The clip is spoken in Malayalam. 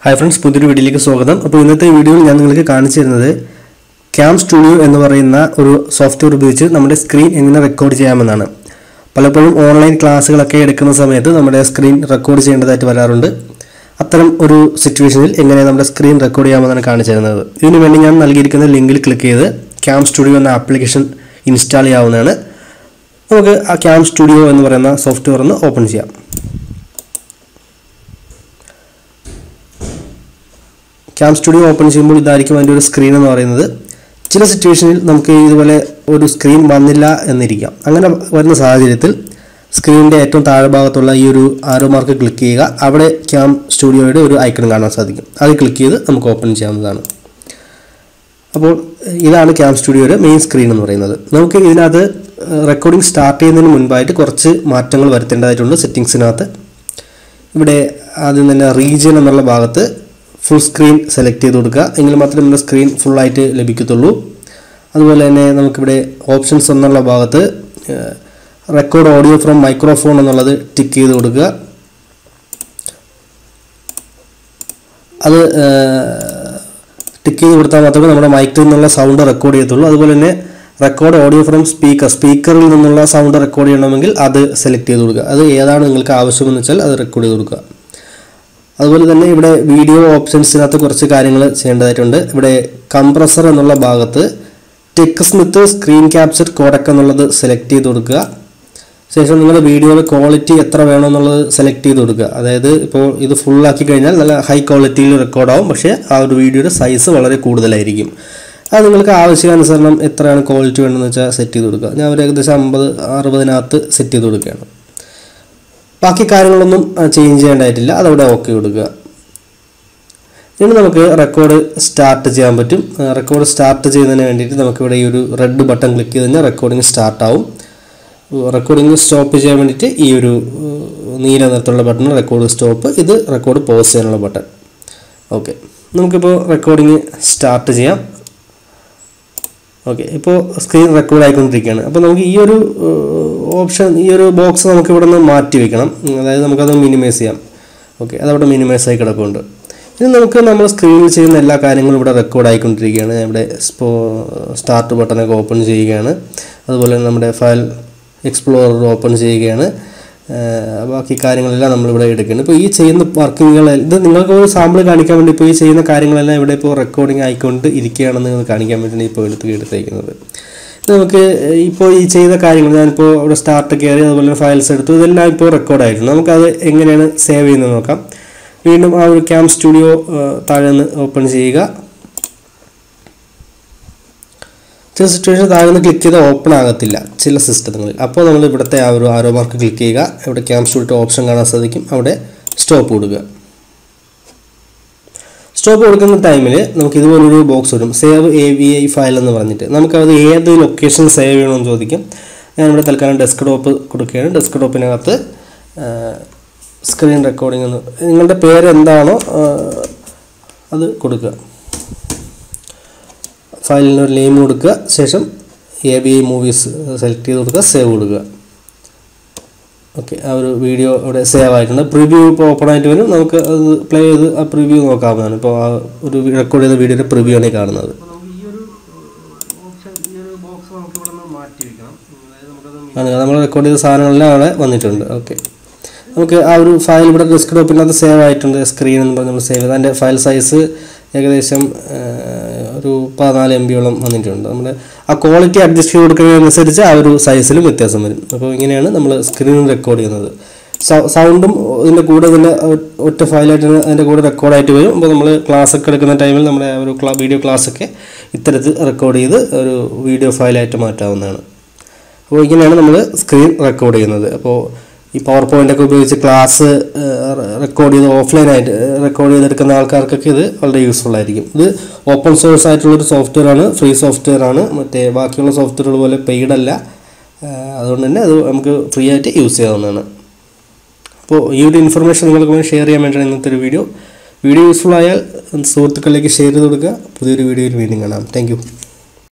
ഹായ് ഫ്രണ്ട്സ് പുതിയൊരു വീഡിയോയിലേക്ക് സ്വാഗതം അപ്പോൾ ഇന്നത്തെ വീഡിയോയിൽ ഞാൻ നിങ്ങൾക്ക് കാണിച്ചു തരുന്നത് ക്യാം സ്റ്റുഡിയോ എന്ന് പറയുന്ന ഒരു സോഫ്റ്റ്വെയർ ഉപയോഗിച്ച് നമ്മുടെ സ്ക്രീൻ എങ്ങനെ റെക്കോർഡ് ചെയ്യാമെന്നാണ് പലപ്പോഴും ഓൺലൈൻ ക്ലാസ്സുകളൊക്കെ എടുക്കുന്ന സമയത്ത് നമ്മുടെ സ്ക്രീൻ റെക്കോർഡ് ചെയ്യേണ്ടതായിട്ട് വരാറുണ്ട് അത്തരം ഒരു സിറ്റുവേഷനിൽ എങ്ങനെ നമ്മുടെ സ്ക്രീൻ റെക്കോർഡ് ചെയ്യാമെന്നാണ് കാണിച്ചു തരുന്നത് ഇതിനു വേണ്ടി ഞാൻ നൽകിയിരിക്കുന്ന ലിങ്കിൽ ക്ലിക്ക് ചെയ്ത് ക്യാം സ്റ്റുഡിയോ എന്ന ആപ്ലിക്കേഷൻ ഇൻസ്റ്റാൾ ചെയ്യാവുന്നതാണ് നമുക്ക് ആ ക്യാം സ്റ്റുഡിയോ എന്ന് പറയുന്ന സോഫ്റ്റ്വെയർ ഒന്ന് ഓപ്പൺ ചെയ്യാം ക്യാം സ്റ്റുഡിയോ ഓപ്പൺ ചെയ്യുമ്പോൾ ഇതായിരിക്കും അതിൻ്റെ ഒരു സ്ക്രീൻ എന്ന് പറയുന്നത് ചില സിറ്റുവേഷനിൽ നമുക്ക് ഇതുപോലെ ഒരു സ്ക്രീൻ വന്നില്ല എന്നിരിക്കാം അങ്ങനെ വരുന്ന സാഹചര്യത്തിൽ സ്ക്രീനിൻ്റെ ഏറ്റവും താഴെ ഭാഗത്തുള്ള ഈ ഒരു ആരോ മാർക്ക് ക്ലിക്ക് ചെയ്യുക അവിടെ ക്യാം സ്റ്റുഡിയോയുടെ ഒരു ഐക്കൺ കാണാൻ സാധിക്കും അത് ക്ലിക്ക് ചെയ്ത് നമുക്ക് ഓപ്പൺ ചെയ്യാവുന്നതാണ് അപ്പോൾ ഇതാണ് ക്യാം സ്റ്റുഡിയോയുടെ മെയിൻ സ്ക്രീൻ എന്ന് പറയുന്നത് നമുക്ക് ഇതിനകത്ത് റെക്കോർഡിംഗ് സ്റ്റാർട്ട് ചെയ്യുന്നതിന് മുൻപായിട്ട് കുറച്ച് മാറ്റങ്ങൾ വരുത്തേണ്ടതായിട്ടുണ്ട് സെറ്റിങ്സിനകത്ത് ഇവിടെ ആദ്യം തന്നെ റീജിയൻ എന്നുള്ള ഭാഗത്ത് ഫുൾ സ്ക്രീൻ സെലക്ട് ചെയ്ത് കൊടുക്കുക എങ്കിൽ മാത്രമേ നമ്മുടെ സ്ക്രീൻ ഫുള്ളായിട്ട് ലഭിക്കത്തുള്ളൂ അതുപോലെ തന്നെ നമുക്കിവിടെ ഓപ്ഷൻസ് എന്നുള്ള ഭാഗത്ത് റെക്കോർഡ് ഓഡിയോ ഫ്രം മൈക്രോഫോൺ എന്നുള്ളത് ടിക്ക് ചെയ്ത് കൊടുക്കുക അത് ടിക്ക് ചെയ്ത് കൊടുത്താൽ മാത്രമേ നമ്മുടെ മൈക്കിൽ നിന്നുള്ള സൗണ്ട് റെക്കോർഡ് ചെയ്യത്തുള്ളൂ അതുപോലെ തന്നെ റെക്കോർഡ് ഓഡിയോ ഫ്രം സ്പീക്കർ സ്പീക്കറിൽ നിന്നുള്ള സൗണ്ട് റെക്കോർഡ് ചെയ്യണമെങ്കിൽ അത് സെലക്ട് ചെയ്ത് കൊടുക്കുക അത് ഏതാണ് നിങ്ങൾക്ക് ആവശ്യമെന്ന് വെച്ചാൽ അത് റെക്കോർഡ് ചെയ്ത് കൊടുക്കുക അതുപോലെ തന്നെ ഇവിടെ വീഡിയോ ഓപ്ഷൻസിനകത്ത് കുറച്ച് കാര്യങ്ങൾ ചെയ്യേണ്ടതായിട്ടുണ്ട് ഇവിടെ കംപ്രസർ എന്നുള്ള ഭാഗത്ത് TechSmith screen capture codec എന്നുള്ളത് സെലക്ട് ചെയ്ത് കൊടുക്കുക ശേഷം നിങ്ങളുടെ വീഡിയോയുടെ ക്വാളിറ്റി എത്ര വേണമെന്നുള്ളത് സെലക്ട് ചെയ്ത് കൊടുക്കുക അതായത് ഇപ്പോൾ ഇത് ഫുള്ളാക്കി കഴിഞ്ഞാൽ നല്ല ഹൈ ക്വാളിറ്റിയിൽ റെക്കോർഡാവും പക്ഷേ ആ ഒരു വീഡിയോയുടെ സൈസ് വളരെ കൂടുതലായിരിക്കും അത് നിങ്ങൾക്ക് ആവശ്യാനുസരണം എത്രയാണ് ക്വാളിറ്റി വേണമെന്ന് വെച്ചാൽ സെറ്റ് ചെയ്ത് കൊടുക്കുക ഞാൻ ഒരു ഏകദേശം അമ്പത് അറുപതിനകത്ത് സെറ്റ് ചെയ്ത് കൊടുക്കുകയാണ് ബാക്കി കാര്യങ്ങളൊന്നും ചേഞ്ച് ചെയ്യേണ്ടതായിട്ടില്ല അതവിടെ ഓക്കെ കൊടുക്കുക ഇനി നമുക്ക് റെക്കോർഡ് സ്റ്റാർട്ട് ചെയ്യാൻ പറ്റും റെക്കോർഡ് സ്റ്റാർട്ട് ചെയ്യുന്നതിന് വേണ്ടിയിട്ട് നമുക്കിവിടെ ഈ ഒരു റെഡ് ബട്ടൺ ക്ലിക്ക് ചെയ്ത് കഴിഞ്ഞാൽ റെക്കോർഡിംഗ് സ്റ്റാർട്ടാവും റെക്കോർഡിംഗ് സ്റ്റോപ്പ് ചെയ്യാൻ വേണ്ടിയിട്ട് ഈ ഒരു നീല നിറത്തുള്ള ബട്ടൺ റെക്കോർഡ് സ്റ്റോപ്പ് ഇത് റെക്കോർഡ് പോസ് ചെയ്യാനുള്ള ബട്ടൺ ഓക്കെ നമുക്കിപ്പോൾ റെക്കോർഡിംഗ് സ്റ്റാർട്ട് ചെയ്യാം ഓക്കെ ഇപ്പോൾ സ്ക്രീൻ റെക്കോർഡ് ആയിക്കൊണ്ടിരിക്കുകയാണ് അപ്പോൾ നമുക്ക് ഈ ഒരു ഓപ്ഷൻ ഈ ഒരു ബോക്സ് നമുക്ക് ഇവിടെ നിന്ന് മാറ്റി വെക്കണം അതായത് നമുക്കത് മിനിമൈസ് ചെയ്യാം ഓക്കെ അതവിടെ മിനിമൈസ് ആയി കിടക്കുന്നുണ്ട് ഇനി നമുക്ക് നമ്മൾ സ്ക്രീനിൽ ചെയ്യുന്ന എല്ലാ കാര്യങ്ങളും ഇവിടെ റെക്കോർഡ് ആയിക്കൊണ്ടിരിക്കുകയാണ് ഇവിടെ സ്പോ സ്റ്റാർട്ട് ബട്ടണൊക്കെ ഓപ്പൺ ചെയ്യുകയാണ് അതുപോലെ നമ്മുടെ ഫയൽ എക്സ്പ്ലോറർ ഓപ്പൺ ചെയ്യുകയാണ് ബാക്കി കാര്യങ്ങളെല്ലാം നമ്മളിവിടെ എടുക്കുകയാണ് ഇപ്പോൾ ഈ ചെയ്യുന്ന വർക്കിങ്ങുകൾ ഇത് നിങ്ങൾക്ക് ഒരു സാമ്പിൾ കാണിക്കാൻ വേണ്ടി ഇപ്പോൾ ഈ ചെയ്യുന്ന കാര്യങ്ങളെല്ലാം ഇവിടെ ഇപ്പോൾ റെക്കോർഡിംഗ് ആയിക്കൊണ്ട് ഇരിക്കുകയാണെന്ന് നിങ്ങൾ കാണിക്കാൻ വേണ്ടിയാണ് ഇപ്പോൾ എടുത്ത് എടുത്തേക്കുന്നത് ഇത് നമുക്ക് ഇപ്പോൾ ഈ ചെയ്ത കാര്യങ്ങൾ ഞാനിപ്പോൾ ഇവിടെ സ്റ്റാർട്ട് കയറി അതുപോലെ ഫയൽസ് എടുത്തു ഇതെല്ലാം ഇപ്പോൾ റെക്കോർഡായിരുന്നു നമുക്കത് എങ്ങനെയാണ് സേവ് ചെയ്യുന്നത് നോക്കാം വീണ്ടും ആ ഒരു ക്യാം സ്റ്റുഡിയോ താഴെ നിന്ന് ഓപ്പൺ ചെയ്യുക ചില സിറ്റുവേഷൻ താഴെ നിന്ന് ക്ലിക്ക് ചെയ്താൽ ഓപ്പൺ ആകത്തില്ല ചില സിസ്റ്റങ്ങളിൽ അപ്പോൾ നമ്മൾ ഇവിടുത്തെ ആ ഒരു ആരോ മാർക്ക് ക്ലിക്ക് ചെയ്യുക ഇവിടെ ക്യാം സ്റ്റുഡിയോ ഓപ്ഷൻ കാണാൻ സാധിക്കും അവിടെ സ്റ്റോപ്പ് കൊടുക്കുക സ്റ്റോപ്പ് കൊടുക്കുന്ന ടൈമിൽ നമുക്ക് ഇതുപോലൊരു ബോക്സ് വരും save A V I file എന്ന് പറഞ്ഞിട്ട് നമുക്കത് ഏത് ലൊക്കേഷൻ സേവ് ചെയ്യണമെന്ന് ചോദിക്കും ഞാനിവിടെ തൽക്കാലം ഡെസ്ക് ടോപ്പ് കൊടുക്കുകയാണ് ഡെസ്ക് ടോപ്പിനകത്ത് സ്ക്രീൻ റെക്കോർഡിംഗ് എന്ന് നിങ്ങളുടെ പേര് എന്താണോ അത് കൊടുക്കുക ഫയലിന് ഒരു നെയിം കൊടുക്കുക ശേഷം A B I movies select ചെയ്ത് കൊടുക്കുക സേവ് കൊടുക്കുക ഓക്കെ ആ ഒരു വീഡിയോ ഇവിടെ സേവ് ആയിട്ടുണ്ട് പ്രിവ്യൂ ഇപ്പോൾ ഓപ്പൺ ആയിട്ട് വരും നമുക്ക് അത് പ്ലേ ചെയ്ത് ആ പ്രിവ്യൂ നോക്കാവുന്നതാണ് ഇപ്പോൾ ആ ഒരു റെക്കോർഡ് ചെയ്ത വീഡിയോയുടെ പ്രിവ്യൂ ആണ് കാണുന്നത് നമ്മൾ റെക്കോർഡ് ചെയ്ത സാധനങ്ങളെല്ലാം അവിടെ വന്നിട്ടുണ്ട് ഓക്കെ നമുക്ക് ആ ഒരു ഫയൽ ഇവിടെ ഡെസ്ക്ടോപ്പിനകത്ത് സേവ് ആയിട്ടുണ്ട് സ്ക്രീൻ എന്ന് പറഞ്ഞ് നമ്മൾ സേവ് ചെയ്ത് അതിൻ്റെ ഫയൽ സൈസ് ഏകദേശം ഒരു പതിനാല് എം ബിയോളം വന്നിട്ടുണ്ട് നമ്മുടെ ആ ക്വാളിറ്റി അഡ്ജസ്റ്റ് ചെയ്ത് കൊടുക്കുന്നതിനനുസരിച്ച് ആ ഒരു സൈസിലും വ്യത്യാസം വരും അപ്പോൾ ഇങ്ങനെയാണ് നമ്മൾ സ്ക്രീൻ റെക്കോർഡ് ചെയ്യുന്നത് സൗണ്ടും ഇതിൻ്റെ കൂടെ തന്നെ ഒറ്റ ഫയലായിട്ട് അതിൻ്റെ കൂടെ റെക്കോർഡായിട്ട് വരും അപ്പോൾ നമ്മൾ ക്ലാസ് ഒക്കെ എടുക്കുന്ന ടൈമിൽ നമ്മുടെ ഒരു വീഡിയോ ക്ലാസ്സൊക്കെ ഇത്തരത്തിൽ റെക്കോർഡ് ചെയ്ത് ഒരു വീഡിയോ ഫയലായിട്ട് മാറ്റാവുന്നതാണ് അപ്പോൾ ഇങ്ങനെയാണ് നമ്മൾ സ്ക്രീൻ റെക്കോർഡ് ചെയ്യുന്നത് അപ്പോൾ ഈ പവർ പോയിൻ്റൊക്കെ ഉപയോഗിച്ച് ക്ലാസ് റെക്കോർഡ് ചെയ്ത് ഓഫ്ലൈനായിട്ട് റെക്കോർഡ് ചെയ്തെടുക്കുന്ന ആൾക്കാർക്കൊക്കെ ഇത് വളരെ യൂസ്ഫുൾ ആയിരിക്കും ഇത് ഓപ്പൺ സോഴ്സ് ആയിട്ടുള്ളൊരു സോഫ്റ്റ്വെയർ ആണ് ഫ്രീ സോഫ്റ്റ്വെയർ ആണ് മറ്റേ ബാക്കിയുള്ള സോഫ്റ്റ്വെയറുകൾ പോലെ പെയ്ഡ് അല്ല അതുകൊണ്ട് തന്നെ അത് നമുക്ക് ഫ്രീ ആയിട്ട് യൂസ് ചെയ്യാവുന്നതാണ് അപ്പോൾ ഈ ഒരു ഇൻഫർമേഷൻ നിങ്ങൾക്ക് വേണ്ടി ഷെയർ ചെയ്യാൻ വേണ്ടിയാണ് ഇന്നത്തെ ഒരു വീഡിയോ വീഡിയോ യൂസ്ഫുൾ ആയാൽ സുഹൃത്തുക്കളിലേക്ക് ഷെയർ ചെയ്ത് കൊടുക്കുക പുതിയൊരു വീഡിയോയിൽ വീണ്ടും കാണാം താങ്ക്